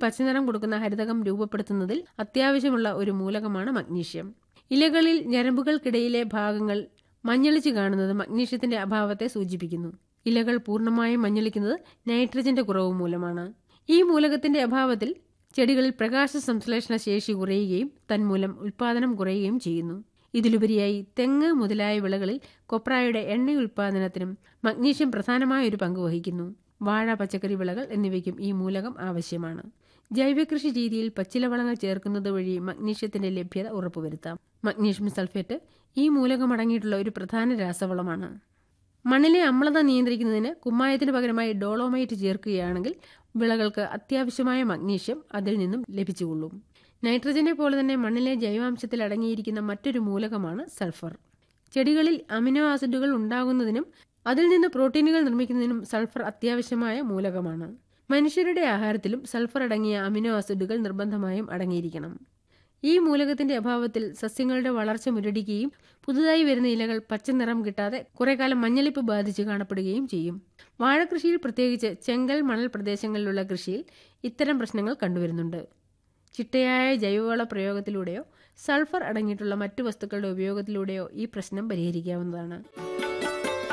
പച്ചനിറം കൊടുക്കുന്ന ഹരിതകം രൂപപ്പെടുത്തുന്നതിൽ അത്യാവശ്യമുള്ള ഒരു മൂലകമാണ് മഗ്നീഷ്യം ഇലകളിൽ ഞരമ്പുകൾക്കിടയിലെ ഭാഗങ്ങൾ മഞ്ഞളിച്ച് കാണുന്നത് മഗ്നീഷ്യത്തിന്റെ അഭാവത്തെ സൂചിപ്പിക്കുന്നു ഇലകൾ പൂർണ്ണമായും മഞ്ഞളിക്കുന്നത് നൈട്രജന്റെ കുറവ് മൂലമാണ് ഈ മൂലകത്തിന്റെ അഭാവത്തിൽ ചെടികളിൽ പ്രകാശ സംശ്ലേഷണ ശേഷി കുറയുകയും തന്മൂലം ഉൽപാദനം കുറയുകയും ചെയ്യുന്നു ഇതിലുപരിയായി തെങ്ങ് മുതലായ വിളകളിൽ കൊപ്രായുടെ എണ്ണ ഉൽപാദനത്തിനും മഗ്നീഷ്യം പ്രധാനമായ ഒരു പങ്ക് വഹിക്കുന്നു വാഴ പച്ചക്കറി വിളകൾ എന്നിവയ്ക്കും ഈ മൂലകം ആവശ്യമാണ് ജൈവകൃഷി രീതിയിൽ പച്ചിലവളങ്ങൾ ചേർക്കുന്നത് വഴി മഗ്നീഷ്യത്തിന്റെ ലഭ്യത ഉറപ്പുവരുത്താം മഗ്നീഷ്യം സൾഫേറ്റ് ഈ മൂലകം അടങ്ങിയിട്ടുള്ള ഒരു പ്രധാന രാസവളമാണ് മണ്ണിലെ അമ്ലത നിയന്ത്രിക്കുന്നതിന് കുമ്മായത്തിന് പകരമായി ഡോളോമൈറ്റ് ചേർക്കുകയാണെങ്കിൽ വിളകൾക്ക് അത്യാവശ്യമായ മഗ്നീഷ്യം അതിൽ നിന്നും ലഭിച്ചുകൊള്ളും നൈട്രജനെ പോലെ തന്നെ മണ്ണിലെ ജൈവാംശത്തിൽ അടങ്ങിയിരിക്കുന്ന മറ്റൊരു മൂലകമാണ് സൾഫർ ചെടികളിൽ അമിനോ ആസിഡുകൾ ഉണ്ടാകുന്നതിനും അതിൽ നിന്ന് പ്രോട്ടീനുകൾ നിർമ്മിക്കുന്നതിനും സൾഫർ അത്യാവശ്യമായ മൂലകമാണ് മനുഷ്യരുടെ ആഹാരത്തിലും സൾഫർ അടങ്ങിയ അമിനോ ആസിഡുകൾ നിർബന്ധമായും അടങ്ങിയിരിക്കണം ഈ മൂലകത്തിന്റെ അഭാവത്തിൽ സസ്യങ്ങളുടെ വളർച്ച മുരടിക്കുകയും പുതുതായി വരുന്ന ഇലകൾ പച്ച നിറം കിട്ടാതെ കുറെ കാലം മഞ്ഞളിപ്പ് ബാധിച്ച് കാണപ്പെടുകയും ചെയ്യും വാഴകൃഷിയിൽ പ്രത്യേകിച്ച് ചെങ്കൽ മണൽ പ്രദേശങ്ങളിലുള്ള കൃഷിയിൽ ഇത്തരം പ്രശ്നങ്ങൾ കണ്ടുവരുന്നുണ്ട് ചിട്ടയായ ജൈവവള പ്രയോഗത്തിലൂടെയോ സൾഫർ അടങ്ങിയിട്ടുള്ള മറ്റു വസ്തുക്കളുടെ ഉപയോഗത്തിലൂടെയോ ഈ പ്രശ്നം പരിഹരിക്കാവുന്നതാണ്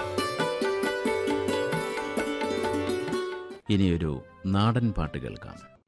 ഇനിയൊരു നാടൻ പാട്ട് കേൾക്കാം